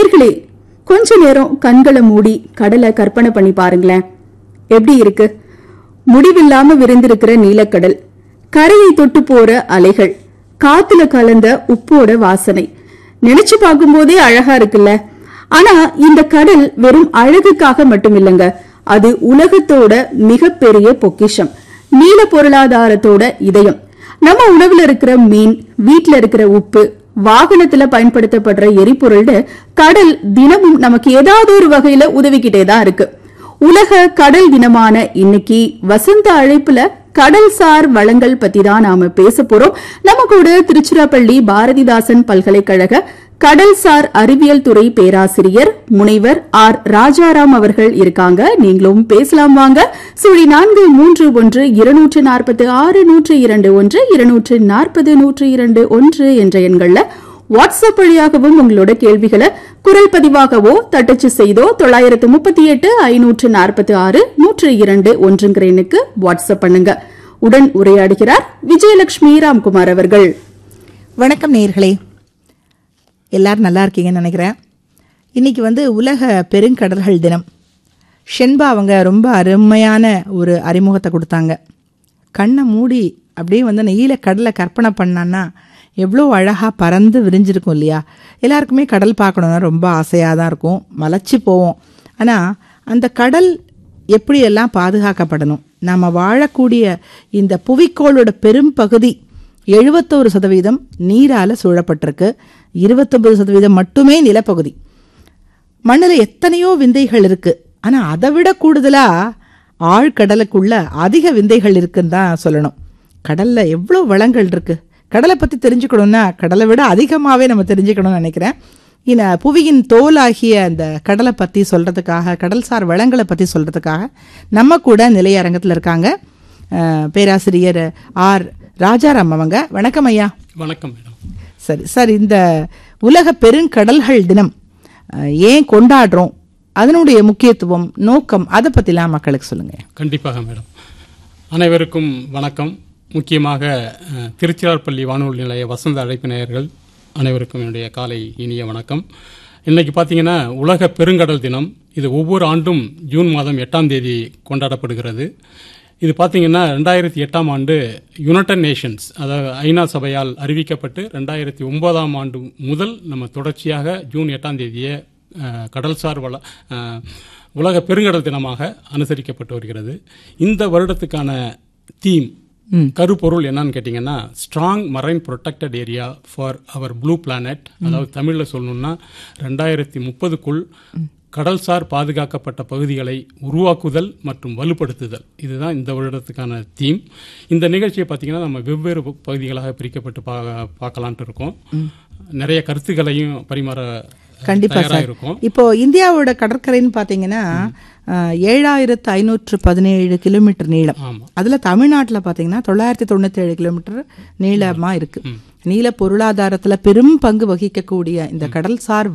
நேர்களே கொஞ்ச நேரம் கண்களை மூடி கடலை கற்பனை பண்ணி பாருங்களேன் எப்படி இருக்கு முடிவில்லாம விரிந்திருக்கிற நீலக்கடல் கரையை தொட்டு போற அலைகள் காத்துல கலந்த உப்போட வாசனை நினைச்சு பார்க்கும்போதே அழகா இருக்குல்ல ஆனா இந்த கடல் வெறும் அழகுக்காக மட்டும் இல்லைங்க அது உலகத்தோட மிகப்பெரிய பொக்கிஷம் நீல பொருளாதாரத்தோட இதயம் நம்ம உணவுல இருக்கிற மீன் வீட்ல இருக்கிற உப்பு வாகனத்துல பயன்படுத்தப்படுற எரிபொருள்னு கடல் தினமும் நமக்கு ஏதாவது ஒரு வகையில உதவிக்கிட்டே தான் இருக்கு உலக கடல் தினமான இன்னைக்கு வசந்த அழைப்புல கடல்சார் வளங்கள் பத்தி தான் நாம பேச போறோம் நம்ம கூட திருச்சிராப்பள்ளி பாரதிதாசன் பல்கலைக்கழக கடல்சார் அறிவியல் துறை பேராசிரியர் முனைவர் ஆர் ராஜாராம் அவர்கள் இருக்காங்க நீங்களும் பேசலாம் வாங்க சுழி நான்கு மூன்று ஒன்று இருநூற்று நாற்பது ஆறு நூற்று இரண்டு ஒன்று இருநூற்று நாற்பது நூற்று இரண்டு ஒன்று என்ற எண்கள்ல வாட்ஸ்அப் வழியாகவும் உங்களோட கேள்விகளை குரல் பதிவாகவோ தட்டச்சு செய்தோ தொள்ளாயிரத்து முப்பத்தி எட்டு ஐநூற்று நாற்பத்தி ஆறு நூற்று இரண்டு ஒன்றுங்கிற எண்ணுக்கு வாட்ஸ்அப் பண்ணுங்க உடன் உரையாடுகிறார் விஜயலட்சுமி ராம்குமார் அவர்கள் வணக்கம் நேயர்களே எல்லாரும் நல்லா இருக்கீங்கன்னு நினைக்கிறேன் இன்னைக்கு வந்து உலக பெருங்கடல்கள் தினம் ஷென்பா அவங்க ரொம்ப அருமையான ஒரு அறிமுகத்தை கொடுத்தாங்க கண்ணை மூடி அப்படியே வந்து நெய்யில கடலை கற்பனை பண்ணான்னா எவ்வளோ அழகாக பறந்து விரிஞ்சிருக்கும் இல்லையா எல்லாருக்குமே கடல் பார்க்கணுன்னா ரொம்ப ஆசையாக தான் இருக்கும் மலைச்சு போவோம் ஆனால் அந்த கடல் எப்படியெல்லாம் பாதுகாக்கப்படணும் நாம் வாழக்கூடிய இந்த புவிக்கோளோட பெரும் பகுதி எழுபத்தோரு சதவீதம் நீரால் சூழப்பட்டிருக்கு இருபத்தொன்பது சதவீதம் மட்டுமே நிலப்பகுதி மண்ணில் எத்தனையோ விந்தைகள் இருக்கு ஆனால் அதை விட கூடுதலாக ஆழ்கடலுக்குள்ள அதிக விந்தைகள் இருக்குன்னு தான் சொல்லணும் கடலில் எவ்வளோ வளங்கள் இருக்கு கடலை பற்றி தெரிஞ்சுக்கணும்னா கடலை விட அதிகமாகவே நம்ம தெரிஞ்சுக்கணும்னு நினைக்கிறேன் இந்த புவியின் தோலாகிய அந்த கடலை பற்றி சொல்கிறதுக்காக கடல்சார் வளங்களை பற்றி சொல்கிறதுக்காக நம்ம கூட நிலையரங்கத்தில் இருக்காங்க அஹ், பேராசிரியர் ஆர் ராஜாராம் அவங்க வணக்கம் ஐயா வணக்கம் மேடம் சரி சார் இந்த உலக பெருங்கடல்கள் தினம் அஹ், ஏன் கொண்டாடுறோம் அதனுடைய முக்கியத்துவம் நோக்கம் அதை பற்றிலாம் மக்களுக்கு சொல்லுங்க கண்டிப்பாக மேடம் அனைவருக்கும் வணக்கம் முக்கியமாக அஹ், திருச்சிராப்பள்ளி வானொலி நிலைய வசந்த அழைப்பு நேயர்கள் அனைவருக்கும் என்னுடைய காலை இனிய வணக்கம் இன்னைக்கு பார்த்தீங்கன்னா உலக பெருங்கடல் தினம் இது ஒவ்வொரு ஆண்டும் ஜூன் மாதம் எட்டாம் தேதி கொண்டாடப்படுகிறது இது பார்த்தீங்கன்னா ரெண்டாயிரத்தி எட்டாம் ஆண்டு யுனைடெட் நேஷன்ஸ் அதாவது ஐநா சபையால் அறிவிக்கப்பட்டு ரெண்டாயிரத்தி ஒன்பதாம் ஆண்டு முதல் நம்ம தொடர்ச்சியாக ஜூன் எட்டாம் தேதியை அஹ், கடல்சார் வள அஹ், உலக பெருங்கடல் தினமாக அனுசரிக்கப்பட்டு வருகிறது இந்த வருடத்துக்கான தீம் கருப்பொருள் என்னன்னு கேட்டிங்கன்னா strong marine protected area for our blue planet அதாவது தமிழில் சொல்லணும்னா ரெண்டாயிரத்தி முப்பதுக்குள் கடல்சார் பாதுகாக்கப்பட்ட பகுதிகளை உருவாக்குதல் மற்றும் வலுப்படுத்துதல் இதுதான் இந்த வருடத்துக்கான தீம் இந்த நிகழ்ச்சியை பார்த்தீங்கன்னா நம்ம வெவ்வேறு ப- பகுதிகளாக பிரிக்கப்பட்டு பா பார்க்கலான்ட்டு இருக்கோம் நிறைய கருத்துக்களையும் பரிமாற கண்டிப்பா தயாரா சார் இருக்கும் இப்போ இந்தியாவோட கடற்கரைன்னு பார்த்தீங்கன்னா அஹ், ஏழாயிரத்து ஐநூற்று பதினேழு கிலோமீட்டர் நீளம் ஆமா. அதுல தமிழ்நாட்டில் பார்த்தீங்கன்னா தொள்ளாயிரத்தி தொண்ணூற்றி ஏழு கிலோமீட்டர் நீளமா இருக்கு நீல பொருளாதாரத்துல பெரும் பங்கு வகிக்கக்கூடிய இந்த கடல்சார்